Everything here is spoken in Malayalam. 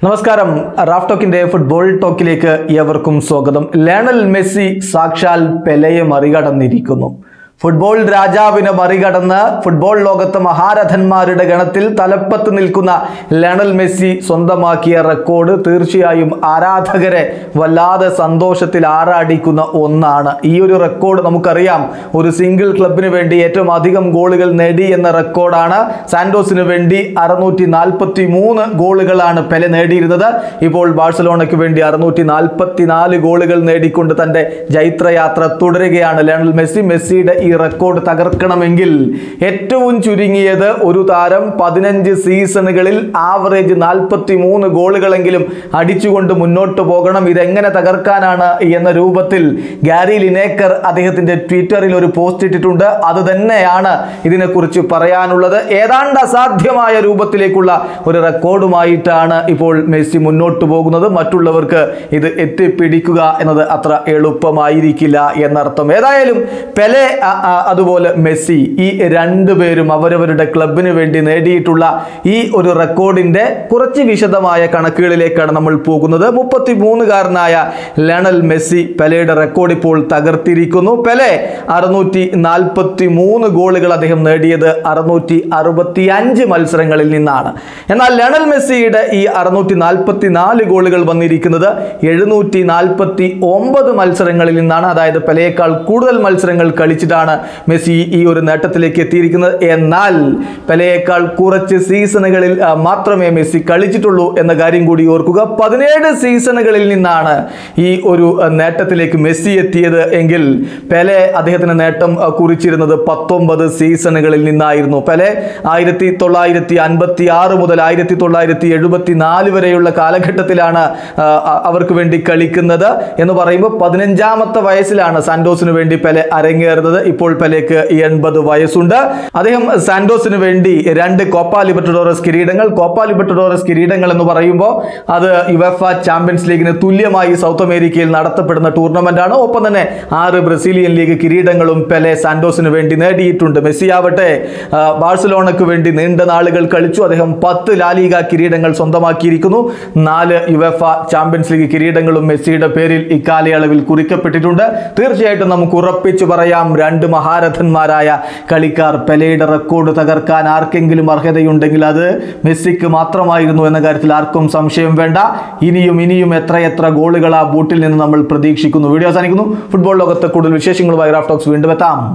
നമസ്കാരം റാഫ് ടോക്കിന്റെ ഫുട്ബോൾ ടോക്കിലേക്ക് ഏവർക്കും സ്വാഗതം ലയണൽ മെസ്സി സാക്ഷാൽ പെലയെ മറികടന്നിരിക്കുന്നു ഫുട്ബോൾ രാജാവിനെ മറികടന്ന് ഫുട്ബോൾ ലോകത്ത് മഹാരഥന്മാരുടെ ഗണത്തിൽ തലപ്പത്ത് നിൽക്കുന്ന ലയണൽ മെസ്സി സ്വന്തമാക്കിയ റെക്കോർഡ് തീർച്ചയായും ആരാധകരെ വല്ലാതെ സന്തോഷത്തിൽ ആറാടിക്കുന്ന ഒന്നാണ് ഈ ഒരു റെക്കോർഡ് നമുക്കറിയാം ഒരു സിംഗിൾ ക്ലബിന് വേണ്ടി ഏറ്റവും അധികം ഗോളുകൾ നേടി എന്ന റെക്കോർഡാണ് സാന്റോസിന് വേണ്ടി അറുന്നൂറ്റി നാൽപ്പത്തി മൂന്ന് ഗോളുകളാണ് പെലെ നേടിയിരുന്നത് ഇപ്പോൾ ബാഴ്സലോണയ്ക്ക് വേണ്ടി അറുന്നൂറ്റി നാൽപ്പത്തി നാല് ഗോളുകൾ നേടിക്കൊണ്ട് തന്റെ ജൈത്രയാത്ര തുടരുകയാണ് ലയണൽ മെസ്സി മെസ്സിയുടെ ഈ റെക്കോർഡ് തകർക്കണമെങ്കിൽ ഏറ്റവും ചുരുങ്ങിയത് ഒരു താരം പതിനഞ്ച് സീസണുകളിൽ ആവറേജ് നാൽപ്പത്തി മൂന്ന് ഗോളുകളെങ്കിലും അടിച്ചുകൊണ്ട് മുന്നോട്ട് പോകണം ഇതെങ്ങനെ തകർക്കാനാണ് എന്ന രൂപത്തിൽ ഗാരി ലിനേക്കർ അദ്ദേഹത്തിന്റെ ട്വിറ്ററിൽ ഒരു പോസ്റ്റ് ഇട്ടിട്ടുണ്ട് അത് തന്നെയാണ് ഇതിനെക്കുറിച്ച് പറയാനുള്ളത് ഏതാണ്ട് അസാധ്യമായ രൂപത്തിലേക്കുള്ള ഒരു റെക്കോർഡുമായിട്ടാണ് ഇപ്പോൾ മെസ്സി മുന്നോട്ട് പോകുന്നത് മറ്റുള്ളവർക്ക് ഇത് എത്തിപ്പിടിക്കുക എന്നത് അത്ര എളുപ്പമായിരിക്കില്ല എന്നർത്ഥം ഏതായാലും പെലെ അ- അ- അതുപോലെ മെസ്സി ഈ രണ്ടുപേരും അവരവരുടെ ക്ലബിന് വേണ്ടി നേടിയിട്ടുള്ള ഈ ഒരു റെക്കോർഡിന്റെ കുറച്ച് വിശദമായ കണക്കുകളിലേക്കാണ് നമ്മൾ പോകുന്നത് മുപ്പത്തി മൂന്നുകാരനായ ലണൽ മെസ്സി പെലയുടെ റെക്കോർഡ് ഇപ്പോൾ തകർത്തിരിക്കുന്നു പെലെ അറുന്നൂറ്റി നാൽപ്പത്തി മൂന്ന് ഗോളുകൾ അദ്ദേഹം നേടിയത് അറുന്നൂറ്റി അറുപത്തി അഞ്ച് മത്സരങ്ങളിൽ നിന്നാണ് എന്നാൽ ലണൽ മെസ്സിയുടെ ഈ അറുന്നൂറ്റി നാൽപ്പത്തി നാല് ഗോളുകൾ വന്നിരിക്കുന്നത് എഴുന്നൂറ്റി നാൽപ്പത്തി ഒമ്പത് മത്സരങ്ങളിൽ നിന്നാണ് അതായത് പെലയേക്കാൾ കൂടുതൽ മത്സരങ്ങൾ കളിച്ചിട്ടാണ് മെസ്സി ഈ ഒരു നേട്ടത്തിലേക്ക് എത്തിയിരിക്കുന്നത് എന്നാൽ പെലയേക്കാൾ കുറച്ച് സീസണുകളിൽ ആ, മാത്രമേ മെസ്സി കളിച്ചിട്ടുള്ളൂ എന്ന കാര്യം കൂടി ഓർക്കുക പതിനേഴ് സീസണുകളിൽ നിന്നാണ് ഈ ഒരു ആ, നേട്ടത്തിലേക്ക് മെസ്സി എത്തിയത് എങ്കിൽ പെലെ അദ്ദേഹത്തിന് നേട്ടം ആ, കുറിച്ചിരുന്നത് പത്തൊമ്പത് സീസണുകളിൽ നിന്നായിരുന്നു പെലെ ആയിരത്തി തൊള്ളായിരത്തി അൻപത്തി ആറ് മുതൽ ആയിരത്തി തൊള്ളായിരത്തി എഴുപത്തി നാല് വരെയുള്ള കാലഘട്ടത്തിലാണ് ആ, അ- അവർക്ക് വേണ്ടി കളിക്കുന്നത് എന്ന് പറയുമ്പോൾ പതിനഞ്ചാമത്തെ വയസ്സിലാണ് സാന്റോസിന് വേണ്ടി പെലെ അരങ്ങേറുന്നത് ഇപ്പോൾ പെലേക്ക് എൺപത് വയസ്സുണ്ട് അദ്ദേഹം സാന്റോസിന് വേണ്ടി രണ്ട് കോപ്പ ലിബർട്ടഡോറസ് കിരീടങ്ങൾ കോപ്പ ലിബർട്ടഡോറസ് കിരീടങ്ങൾ എന്ന് പറയുമ്പോൾ അത് യുവഫ ചാമ്പ്യൻസ് ലീഗിന് തുല്യമായി സൗത്ത് അമേരിക്കയിൽ നടത്തപ്പെടുന്ന ടൂർണമെന്റ് ആണ് ഒപ്പം തന്നെ ആറ് ബ്രസീലിയൻ ലീഗ് കിരീടങ്ങളും പെലെ സാന്റോസിന് വേണ്ടി നേടിയിട്ടുണ്ട് മെസ്സി ആവട്ടെ ആ, ബാഴ്സലോണയ്ക്ക് വേണ്ടി നീണ്ട നാളുകൾ കളിച്ചു അദ്ദേഹം പത്ത് ലാലിക കിരീടങ്ങൾ സ്വന്തമാക്കിയിരിക്കുന്നു നാല് യുവഫ ചാമ്പ്യൻസ് ലീഗ് കിരീടങ്ങളും മെസ്സിയുടെ പേരിൽ ഇക്കാലയളവിൽ കുറിക്കപ്പെട്ടിട്ടുണ്ട് തീർച്ചയായിട്ടും നമുക്ക് ഉറപ്പിച്ചു പറയാം രണ്ട് മഹാരഥന്മാരായ കളിക്കാർ പെലയുടെ റെക്കോർഡ് തകർക്കാൻ ആർക്കെങ്കിലും അർഹതയുണ്ടെങ്കിൽ അത് മെസ്സിക്ക് മാത്രമായിരുന്നു എന്ന കാര്യത്തിൽ ആർക്കും സംശയം വേണ്ട ഇനിയും ഇനിയും എത്രയെത്ര ഗോളുകൾ ആ ബൂട്ടിൽ നിന്ന് നമ്മൾ പ്രതീക്ഷിക്കുന്നു വീഡിയോ അവസാനിക്കുന്നു ഫുട്ബോൾ ലോകത്തെ കൂടുതൽ വിശേഷങ്ങളുമായി റാഫ്റ്റോക്സ് വീണ്ടും എത്താം